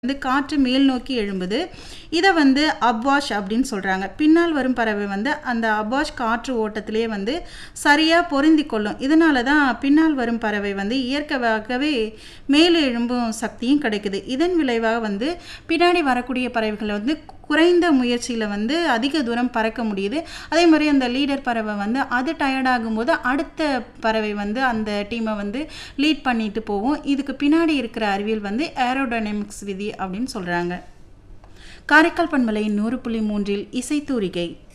வந்து காற்று மேல் நோக்கி எழும்புது இதை வந்து அப்வாஷ் அப்படின்னு சொல்கிறாங்க பின்னால் வரும் பறவை வந்து அந்த அப்வாஷ் காற்று ஓட்டத்திலே வந்து சரியாக பொருந்தி கொள்ளும் இதனால தான் பின்னால் வரும் பறவை வந்து இயற்கையாகவே மேலே எழும்பும் சக்தியும் கிடைக்குது இதன் விளைவாக வந்து பின்னாடி வரக்கூடிய பறவைகளை வந்து குறைந்த முயற்சியில் வந்து அதிக தூரம் பறக்க முடியுது அதே மாதிரி அந்த லீடர் பறவை வந்து அது டயர்டாகும் போது அடுத்த பறவை வந்து அந்த டீமை வந்து லீட் பண்ணிட்டு போகும் இதுக்கு பின்னாடி இருக்கிற அறிவியல் வந்து ஏரோடைனமிக்ஸ் விதி அப்படின்னு சொல்கிறாங்க காரைக்கால் பண்பலை நூறு புள்ளி மூன்றில் இசைத்தூரிகை